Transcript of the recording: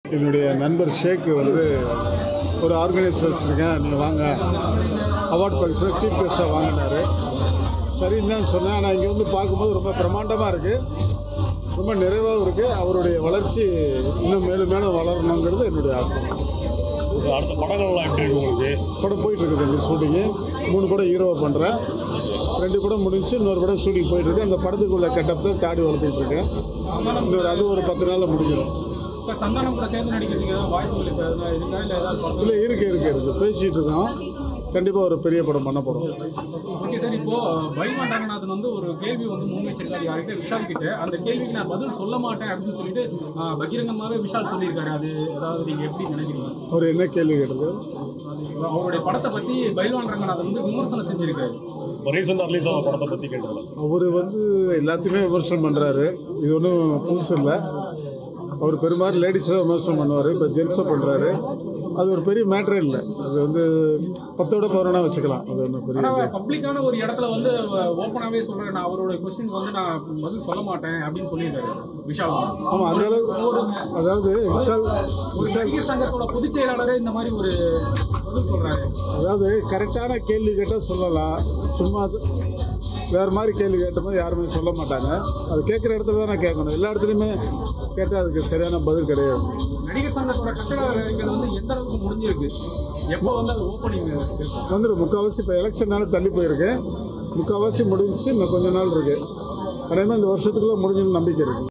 என்னுடைய நண்பர் ஷேக்கு வந்து ஒரு ஆர்கனைசர் வச்சுருக்கேன் நீங்கள் வாங்க அவார்ட் ஃபங்க்ஷனில் சீஃப் கெஸ்ட்டாக வாங்கினாரு சரின்னு தான் சொன்னேன் ஆனால் இங்கே வந்து பார்க்கும்போது ரொம்ப பிரம்மாண்டமாக இருக்குது ரொம்ப நிறைவாகவும் இருக்குது அவருடைய வளர்ச்சி இன்னும் மேலும் மேலும் வளரணுங்கிறது என்னுடைய ஆசை இப்போ அடுத்த படங்கள்லாம் எப்படி இருக்கு உங்களுக்கு படம் போயிட்டு இருக்குது இந்த ஷூட்டிங்கு மூணு படம் ஹீரோவை பண்ணுறேன் ரெண்டு படம் முடிஞ்சு இன்னொரு படம் ஷூட்டிங் போயிட்டு இருக்கு அந்த படத்துக்குள்ள கெட்டப் தான் தாடி வளர்த்துட்டு இருக்கேன் இன்னொரு அது ஒரு பத்து நாளில் முடிஞ்சிடும் இப்போ சந்தானம் கூட சேர்ந்து நடிக்கிறதுக்கு ஏதாவது வாய்ப்புகள் இப்போ எதுனா இருக்கா இல்லை ஏதாவது படம் இல்லை இருக்கு இருக்கு இருக்கு பேசிகிட்டு இருக்கோம் கண்டிப்பாக ஒரு பெரிய படம் பண்ண போகிறோம் ஓகே சார் இப்போ பைமான் ரங்கநாதன் வந்து ஒரு கேள்வி வந்து முன் வச்சிருக்காரு யார்கிட்ட விஷால் கிட்ட அந்த கேள்விக்கு நான் பதில் சொல்ல மாட்டேன் அப்படின்னு சொல்லிட்டு ஆஹ், பகிரங்கமாவே விஷால் சொல்லியிருக்காரு அது அதாவது நீங்க எப்படி நினைக்கிறீங்க அவர் என்ன கேள்வி கேட்டிருக்கு அவருடைய படத்தை பத்தி பைல்வான் ரங்கநாதன் வந்து விமர்சனம் செஞ்சிருக்காரு இப்போ ரீசெண்டாக ரிலீஸ் ஆன படத்தை பற்றி கேட்டதில்ல அவர் வந்து எல்லாத்தையுமே விமர்சனம் பண்ணுறாரு இது ஒன்றும் புதுசு இல்லை அவர் பெரும்பாலும் லேடிஸை விமர்சனம் பண்ணுவார் இப்போ ஜென்ஸை பண்ணுறாரு அது ஒரு பெரிய மேட்டரே இல்லை அது வந்து பத்தோட பதினொன்னா வச்சுக்கலாம் அது ஒன்றும் பெரிய ஆனா பப்ளிக்கான ஒரு இடத்துல வந்து ஓப்பனாவே சொல்றேன் நான் அவரோட கொஸ்டின் வந்து நான் பதில் சொல்ல மாட்டேன் அப்படின்னு சொல்லியிருக்காரு விஷால் ஆமாம் அந்த அளவுக்கு ஒரு அதாவது விஷால் ஒரு விஷால் நடிகர் சங்கத்தோட பொதுச் செயலாளரே இந்த மாதிரி ஒரு பதில் சொல்றாரு அதாவது கரெக்டான கேள்வி கேட்டால் சொல்லலாம் சும்மா அது வேறு மாதிரி கேள்வி கேட்டபோது யாருமே சொல்ல மாட்டாங்க அது கேட்குற இடத்துல தான் நான் கேட்கணும் எல்லா இடத்துலையுமே கேட்டால் அதுக்கு சரியான பதில் கிடையாது நடிகர் சங்கத்தோட கட்டட வேலைகள் வந்து எந்த அளவுக்கு முடிஞ்சிருக்கு எப்போ வந்து அது ஓப்பனிங் இருக்கும் வந்துடும் முக்கால்வாசி இப்போ எலெக்ஷனால தள்ளி போயிருக்கு முக்கால்வாசி முடிஞ்சுச்சு இன்னும் கொஞ்ச நாள் இருக்குது அதே மாதிரி இந்த வருஷத்துக்குள்ளே முடிஞ்சுன்னு நம்பிக்கை இருக்குது